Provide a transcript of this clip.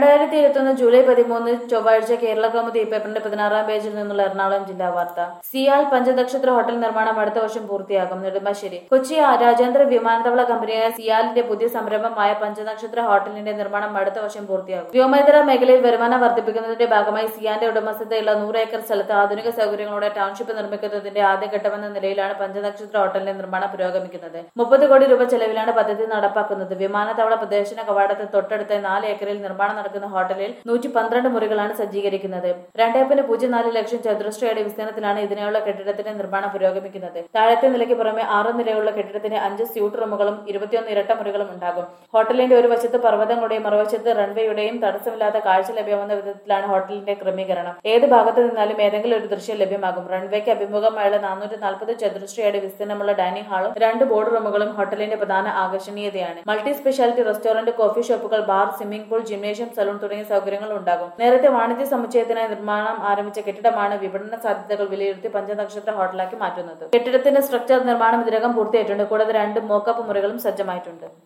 രണ്ടായിരത്തി ഇരുപത്തൊന്ന് ജൂലൈ പതിമൂന്ന് ചൊവ്വാഴ്ച കേരള കൗമുദി പേപ്പറിന്റെ പതിനാറാം പേജിൽ നിന്നുള്ള എറണാകുളം ജില്ലാ വാർത്ത സിയാൽ പഞ്ചനക്ഷത്ര ഹോട്ടൽ നിർമ്മാണം അടുത്ത വർഷം പൂർത്തിയാകും നെടുമ്പാശ്ശേരി കൊച്ചി രാജ്യാന്തര വിമാനത്താവള കമ്പനിയായ സിയാലിന്റെ പുതിയ സംരംഭമായ പഞ്ചനക്ഷത്ര ഹോട്ടലിന്റെ നിർമ്മാണം അടുത്ത വർഷം പൂർത്തിയാകും വ്യോമേതര മേഖലയിൽ വരുമാനം വർദ്ധിപ്പിക്കുന്നതിന്റെ ഭാഗമായി സിയാന്റെ ഉടമസ്ഥതയുള്ള നൂറ് ഏക്കർ സ്ഥലത്ത് ആധുനിക സൗകര്യങ്ങളോടെ ടൗൺഷിപ്പ് നിർമ്മിക്കുന്നതിന്റെ ആദ്യഘട്ടമെന്ന നിലയിലാണ് പഞ്ചനക്ഷത്ര ഹോട്ടലിന്റെ നിർമ്മാണം പുരോഗമിക്കുന്നത് മുപ്പത് കോടി രൂപ ചെലവിലാണ് പദ്ധതി നടപ്പാക്കുന്നത് വിമാനത്താവള പ്രദർശന കവാടത്തിന് തൊട്ടടുത്ത നാല് ഏക്കറിൽ നിർമ്മാണം നടക്കുന്ന ഹോട്ടലിൽ നൂറ്റി പന്ത്രണ്ട് മുറികളാണ് സജ്ജീകരിക്കുന്നത് രണ്ടേ പോയിന്റ് പൂജ്യം നാല് ലക്ഷം ചതുരശ്ര അടി വിസ്തീർണത്തിലാണ് ഇതിനുള്ള കെട്ടിടത്തിന്റെ നിർമ്മാണം പുരോഗമിക്കുന്നത് താഴത്തെ നിലയ്ക്ക് പുറമെ ആറ് നിലയുള്ള കെട്ടിടത്തിന് അഞ്ച് സ്യൂട്ട് റൂമുകളും ഇരുപത്തിയൊന്ന് ഇരട്ട മുറികളും ഉണ്ടാകും ഹോട്ടലിന്റെ ഒരു വശത്ത് പർവ്വതങ്ങളുടെയും മറുവശത്ത് റൺവേയുടെയും തടസ്സമില്ലാത്ത കാഴ്ച ലഭ്യമാകുന്ന വിധത്തിലാണ് ഹോട്ടലിന്റെ ക്രമീകരണം ഏത് ഭാഗത്ത് നിന്നാലും ഏതെങ്കിലും ഒരു ദൃശ്യം ലഭ്യമാകും റൺവേക്ക് അഭിമുഖമായുള്ള നാനൂറ്റി നാൽപ്പത് ചതുരശ്ര അടി വിസ്തീർണമുള്ള ഡൈനിങ് ഹാളും രണ്ട് ബോർഡ് റൂമുകളും ഹോട്ടലിന്റെ പ്രധാന ആകർഷണീയതയാണ് മൾട്ടി സ്പെഷ്യാലിറ്റി റെസ്റ്റോറന്റ് കോഫി ഷോപ്പുകൾ bar swimming pool gymnasium salon തുടങ്ങിയ സൗകര്യങ്ങൾ ഉണ്ടാകും നേരത്തെ വാണിജ്യ സമുച്ചയത്തിനായി നിർമ്മാണം ആരംഭിച്ച കെട്ടിടമാണ് വിപണന സാധ്യതകൾ വിലയിരുത്തി പഞ്ചനക്ഷത്ര ഹോട്ടലാക്കി മാറ്റുന്നത് കെട്ടിടത്തിന്റെ സ്ട്രക്ചർ നിർമ്മാണം ഇതിനകം പൂർത്തിയായിട്ടുണ്ട് കൂടാതെ രണ്ട് മോക്കപ്പ് മുറികളും സജ്ജമായിട്ടുണ്ട്